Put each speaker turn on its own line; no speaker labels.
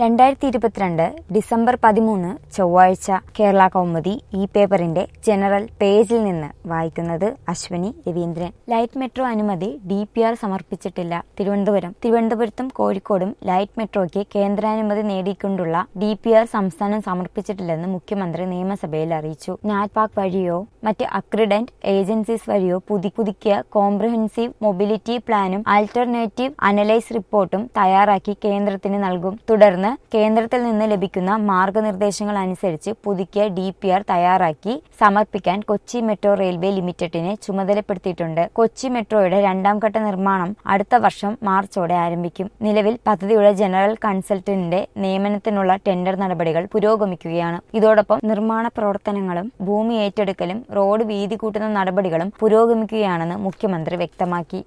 രണ്ടായിരത്തി ഇരുപത്തിരണ്ട് ഡിസംബർ പതിമൂന്ന് ചൊവ്വാഴ്ച കേരള കൗമുദി ഈ പേപ്പറിന്റെ ജനറൽ പേജിൽ നിന്ന് വായിക്കുന്നത് അശ്വനി രവീന്ദ്രൻ ലൈറ്റ് മെട്രോ അനുമതി ഡി പി ആർ സമർപ്പിച്ചിട്ടില്ല തിരുവനന്തപുരം തിരുവനന്തപുരത്തും കോഴിക്കോടും ലൈറ്റ് മെട്രോയ്ക്ക് കേന്ദ്രാനുമതി നേടിക്കൊണ്ടുള്ള ഡി പി ആർ സംസ്ഥാനം സമർപ്പിച്ചിട്ടില്ലെന്ന് മുഖ്യമന്ത്രി നിയമസഭയിൽ അറിയിച്ചു നാറ്റ്പാക് വഴിയോ മറ്റ് അക്രിഡന്റ് ഏജൻസീസ് വഴിയോ പുതി പുതുക്കിയ കോംപ്രഹെൻസീവ് മൊബിലിറ്റി പ്ലാനും ആൾട്ടർനേറ്റീവ് അനലൈസ് റിപ്പോർട്ടും തയ്യാറാക്കി കേന്ദ്രത്തിന് നൽകും തുടർന്ന് കേന്ദ്രത്തിൽ നിന്ന് ലഭിക്കുന്ന മാർഗനിർദ്ദേശങ്ങൾ അനുസരിച്ച് പുതുക്കിയ ഡി പി ആർ തയ്യാറാക്കി സമർപ്പിക്കാൻ കൊച്ചി മെട്രോ റെയിൽവേ ലിമിറ്റഡിനെ ചുമതലപ്പെടുത്തിയിട്ടുണ്ട് കൊച്ചി മെട്രോയുടെ രണ്ടാം ഘട്ട നിർമ്മാണം അടുത്ത വർഷം മാർച്ചോടെ ആരംഭിക്കും നിലവിൽ പദ്ധതിയുടെ ജനറൽ കൺസൾട്ടന്റിന്റെ നിയമനത്തിനുള്ള ടെൻഡർ നടപടികൾ പുരോഗമിക്കുകയാണ് ഇതോടൊപ്പം നിർമ്മാണ പ്രവർത്തനങ്ങളും ഭൂമി ഏറ്റെടുക്കലും റോഡ് വീതി കൂട്ടുന്ന നടപടികളും പുരോഗമിക്കുകയാണെന്ന് മുഖ്യമന്ത്രി വ്യക്തമാക്കി